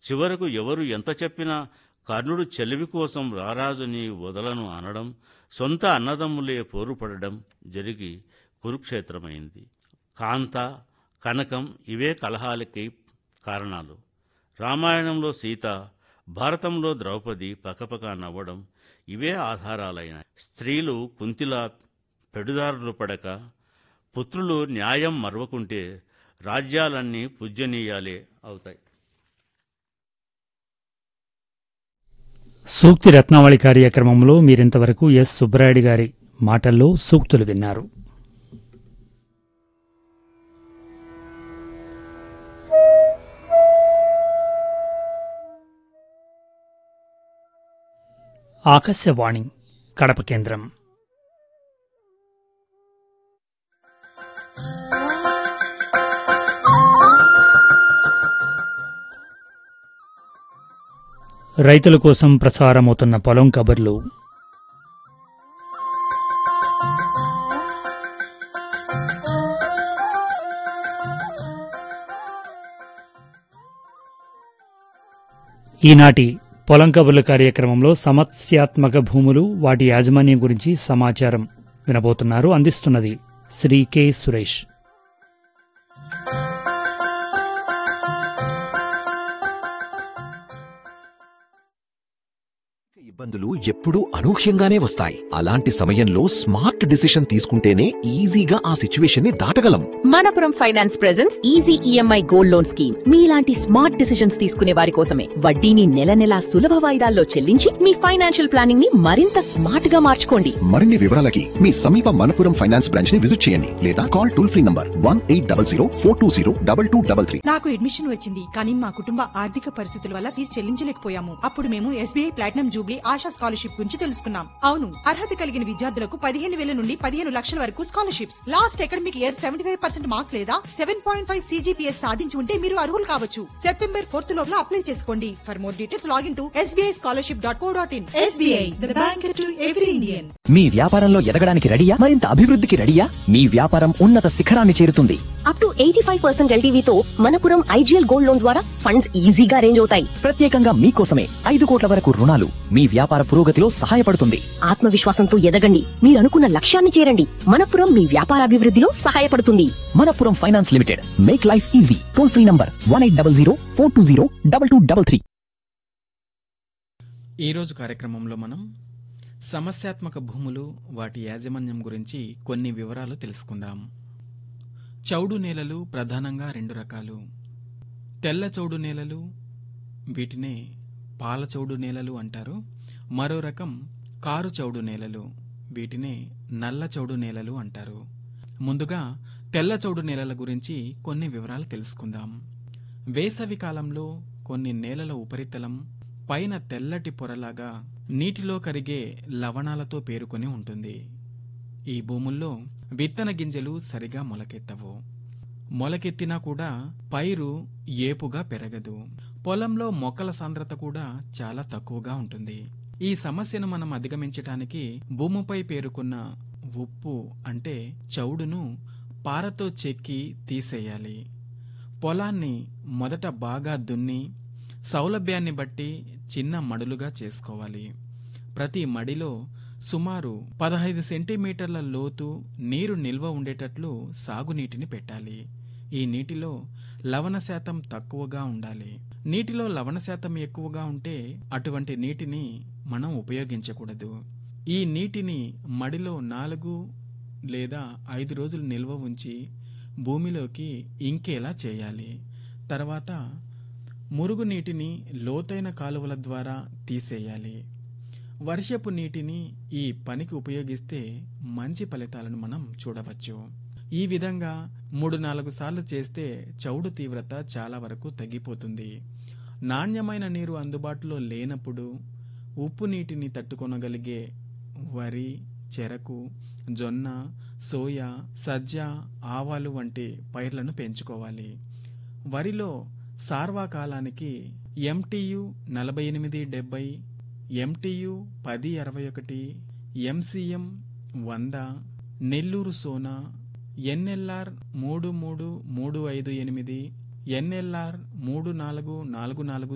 చివరకు ఎవరు ఎంత చెప్పినా కర్ణుడు చెలివి కోసం రారాజుని వదలను అనడం సొంత అన్నదమ్ములే పోరుపడడం జరిగి కురుక్షేత్రమైంది కాంత కనకం ఇవే కలహాలకి కారణాలు రామాయణంలో సీత భారతంలో ద్రౌపది పకపక నవ్వడం ఇవే ఆధారాలైన స్త్రీలు కుంతిలా పెడుదారులు పడక పుత్రులు న్యాయం మరవకుంటే రాజ్యాలన్నీ పూజ్యనీయాలే అవుతాయి సూక్తి రత్నావళి కార్యక్రమంలో మీరింతవరకు ఎస్ సుబ్బరాయుడు గారి మాటల్లో సూక్తులు విన్నారు ఆకాశవాణి కడప కేంద్రం రైతుల కోసం ప్రసారమవుతున్న పొలం కబుర్లు ఈనాటి పొలం కబుర్ల కార్యక్రమంలో సమస్యాత్మక భూములు వాటి యాజమాన్యం గురించి సమాచారం వినబోతున్నారు అందిస్తున్నది శ్రీ కె సురేష్ ఇబ్బందులు ఎప్పుడూ అనూహ్యంగానే వస్తాయి అలాంటి సమయంలో స్మార్ట్ డిసిషన్ తీసుకుంటేనే ఈజీగా ఆ సిచ్యువేషన్ ని దాటగలం Manappuram finance presents easy EMI gold loan scheme మీలాంటి స్మార్ట్ డిసిషన్స్ తీసుకునే వారి కోసమే వడ్డీని నెల నెలా సులభ వాయిదాల్లో చెల్లించి మీ ఫైనాన్షియల్ ప్లానింగ్ ని మరింత స్మార్ట్ గా మార్చుకోండి మరిన్ని వివరాలకి మీ సమీప మనపురం ఫైనాన్స్ బ్రాంచ్ ని విజిట్ చేయండి లేదా call toll free number one eight double zero four two zero double two double three నాకు అడ్మిషన్ వచ్చింది కానీ మా కుటుంబ ఆర్థిక పరిస్థితుల వల్ల ఫీజు చెల్లించలేకపోయాము అప్పుడు మేము SBI platinum jubilee Asha scholarship గురించి తెలుసుకున్నాం అవును అర్హత కలిగిన విద్యార్థులకు పదిహేను వేల నుండి పదిహేను లక్షల వరకు scholarships last academic year seventy five percent marks లేదా సెవెన్ పాయింట్ ఫైవ్ సీజీపీఎస్ సాధించి ఉంటే మీరు అర్హులు కావచ్చు సెప్టెంబర్ ఫోర్త్ లోపల అప్లై చేసుకోండి for more details login to SBI scholarship dot co dot in SBI the bank to every Indian మీ వ్యాపారంలో ఎదగడానికి రెడీయా మరింత అభివృద్ధికి రెడీయా మీ వ్యాపారం ఉన్నత శిఖరాన్ని చేరుతుంది up to eighty five percent ఎల్టీవీతో మనపురం ఐజీఎల్ గోల్డ్ లోన్ ద్వారా ఫండ్స్ ఈజీగా అరేంజ్ అవుతాయి ప్రత్యేకంగా మీకోసమే ఐదు కోట్ల వరకు రుణాలు మీ వ్యాపార పురోగతిలో సహాయపడుతుంది ఆత్మవిశ్వాసంతో ఎదగండి మీరు అనుకున్న లక్ష్యాన్ని చేరండి మనపురం మీ వ్యాపారాభివృద్ధిలో సహాయపడుతుంది Manappuram finance limited make life easy toll free number one eight double zero four two zero double two double three ఈరోజు కార్యక్రమంలో మనం సమస్యాత్మక భూములు వాటి యాజమాన్యం గురించి కొన్ని వివరాలు తెలుసుకుందాం చౌడు నేలలు ప్రధానంగా రెండు రకాలు తెల్ల చౌడు నేలలు వీటినే పాల చౌడు నేలలు అంటారు మరో రకం కారు చౌడు నేలలు వీటినే నల్ల చౌడు నేలలు అంటారు ముందుగా తెల్ల చౌడు నేలల గురించి కొన్ని వివరాలు తెలుసుకుందాం వేసవి కాలంలో కొన్ని నేలల ఉపరితలం పైన తెల్లటి పొరలాగా నీటిలో కరిగే లవణాలతో పేరుకొని ఉంటుంది ఈ భూముల్లో విత్తన గింజలు సరిగా మొలకెత్తవు మొలకెత్తినా కూడా పైరు ఏపుగా పెరగదు పొలంలో మొక్కల సాంద్రత కూడా చాలా తక్కువగా ఉంటుంది ఈ సమస్యను మనం అధిగమించటానికి భూమిపై పేరుకున్న ఉప్పు అంటే చౌడును పారతో చెక్కి తీసేయాలి పొలాన్ని మొదట బాగా దున్ని సౌలభ్యాన్ని బట్టి చిన్న మడులుగా చేసుకోవాలి ప్రతి మడిలో సుమారు పదహైదు సెంటీమీటర్ల లోతు నీరు నిల్వ ఉండేటట్లు సాగునీటిని పెట్టాలి ఈ నీటిలో లవణ శాతం తక్కువగా ఉండాలి నీటిలో లవణ శాతం ఎక్కువగా ఉంటే అటువంటి నీటిని మనం ఉపయోగించకూడదు ఈ నీటిని మడిలో నాలుగు లేదా ఐదు రోజులు నిల్వ ఉంచి భూమిలోకి ఇంకేలా చేయాలి తర్వాత మురుగునీటిని లోతైన కాలువల ద్వారా తీసేయాలి వర్షపు నీటిని ఈ పనికి ఉపయోగిస్తే మంచి ఫలితాలను మనం చూడవచ్చు ఈ విధంగా మూడు నాలుగు సార్లు చేస్తే చౌడు తీవ్రత చాలా వరకు తగ్గిపోతుంది నాణ్యమైన నీరు అందుబాటులో లేనప్పుడు ఉప్పు నీటిని తట్టుకొనగలిగే వరి చెరకు జొన్న సోయా సజ్జ ఆవాలు వంటి పైర్లను పెంచుకోవాలి వరిలో సార్వా కాలానికి ఎంటీయు నలభై ఎనిమిది డెబ్బై ఎంటీయు పది అరవై ఒకటి ఎంసీఎం వంద నెల్లూరు సోనా ఎన్ఎల్ఆర్ మూడు మూడు మూడు ఐదు ఎనిమిది ఎన్ఎల్ఆర్ మూడు నాలుగు నాలుగు నాలుగు